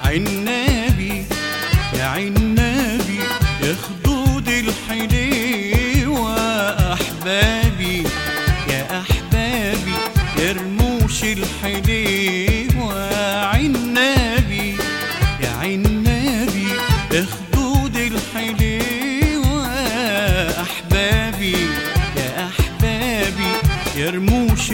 عنابي يا عنابي يا خدود الحليوة أحبابي يا أحبابي يا رموش الحليوة عنابي يا عنابي يا خدود الحليوة أحبابي يا أحبابي يا رموش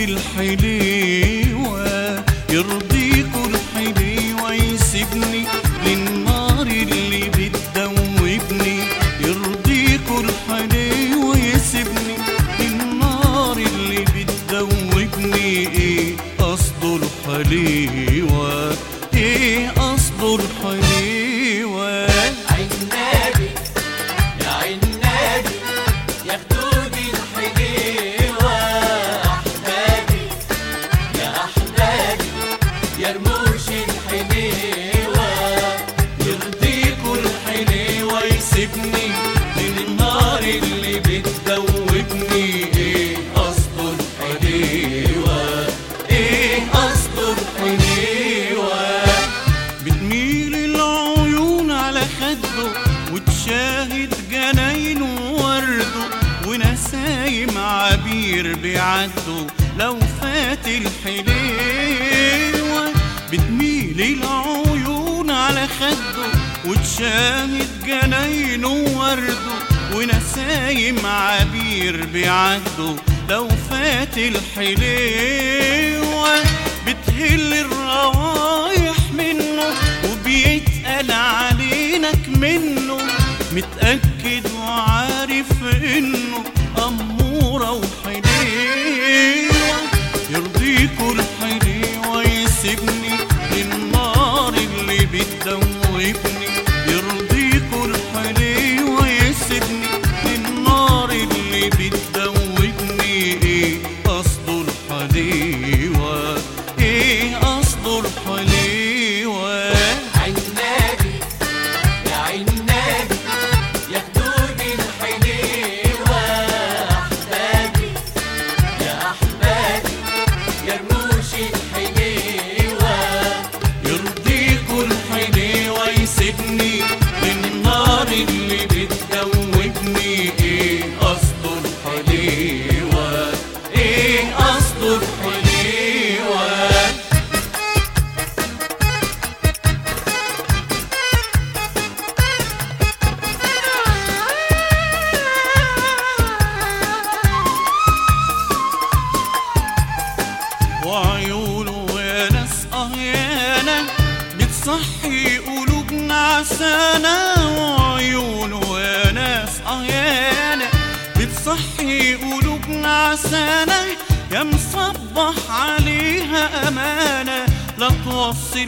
الحليوة يرضيكوا الحليوة يسيبني للنار اللي بتدوبني يرضيكوا الحليوة يسيبني للنار اللي بتدوبني ايه قصده الحليوة ايه قصده الحليوة عنابي يا عنابي يا خدود الحليوة أحبابي يا أحبابي يا رموش الحليوة يرضيكوا الحليوة يسيبني للنار اللي بتدوبني ايه قصده الحليوة ايه قصده الحليوة بتميل العيون على خده وتشاهد جناينه وورده ونسايم عبير بيعدوا لو فات الحليوة بتميل العيون على خده وتشاهد جناينه وورده ونسايم عبير بيعدوا لو فات الحليوة بتهل الروايح منه وبيتقل علينك منه متأكد وعارف انه أمورة وحليوة يرضيكوا الحليوة يسيبني للنار اللي بتدوبني يرضيكوا الحليوة يسيبني للنار اللي بتدوبني ايه قصده الحليوة ايه قصده الحليوة عنابي يا عنابي يا خدود الحليوة أحبابي يا أحبابي يا رموش الحليوة يرضيكوا الحليوة يسيبني للنار اللي بتدوبني ايه قصده الحليوة ايه قصده الحليوة وعيونه يا ناس قهيانة بتصحي قلوبنا عسانة وعيونه يا ناس قهيانة بتصحي قلوبنا عسانة يا مصبح عليها أمانة لا توصي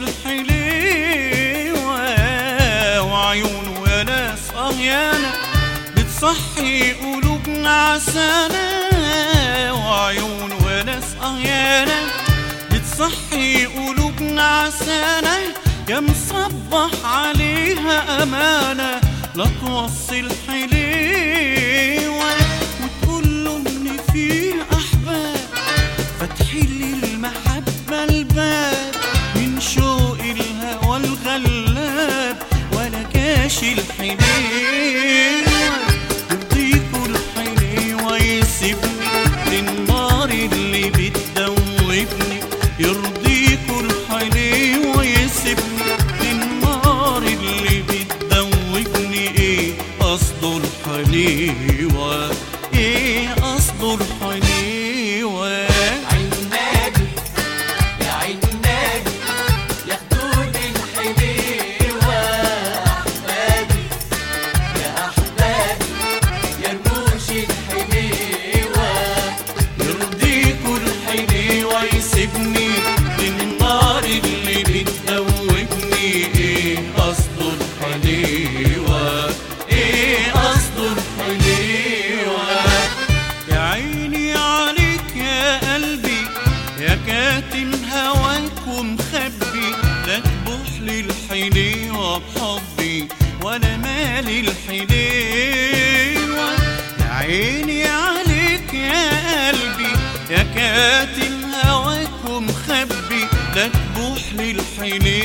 الحليوة وعيونه يا ناس قهيانة بتصحي قلوبنا عسانة وعيون وناس قهيانة بتصحي قلوبنا عسانة يا مصبح عليها أمانة لا توصي الحليوة وتقول له إن في أحباب فتحلي المحبة الباب من شوق الهوى الغلاب ولا كاش الحليوة يرضيكوا الحليوة يسيبني للنار اللي بتدوبني يرضيكوا الحليوة يسيبني للنار اللي بتدوبني ايه قصده الحليوة ايه قصده الحليوة عنابي يا عنابي يا خدود الحليوة أحبابي يا أحبابي يا رموش الحليوة يرضيكوا الحليوة يسيبني للنار اللي بتدوبني ايه قصده الحليوة ايه قصده الحليوة يا عيني عليك يا قلبي يا كاتم هواك ومخبي لا تبوح للحليوة بحبي ولا مالي الحليوة يا عيني عليك يا قلبي يا كاتم هواك ومخبي لا تبوح للحليوة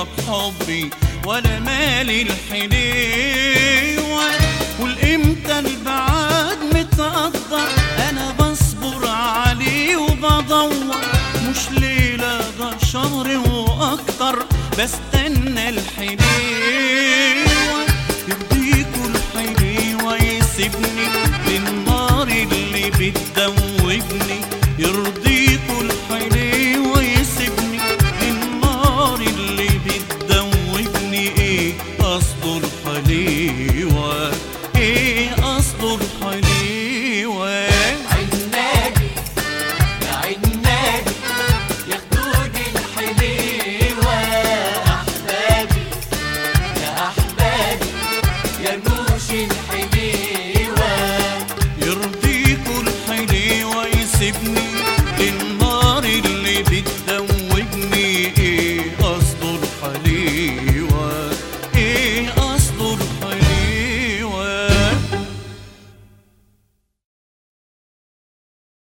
بحبي ولا مالي الحليوة والامتى البعاد متقدر انا بصبر عليه وبدور مش ليلة ده شهر واكتر بستنى الحليوة يرضيكوا الحليوة يسيبني للنار اللي بتدوبني يرضيكوا الحليوة يسيبني للنار اللي بتدوبني ايه قصده الحليوة ايه قصده الحليوة عنابي يا عنابي يا خدود الحليوة أحبابي يا أحبابي يا رموش الحليوة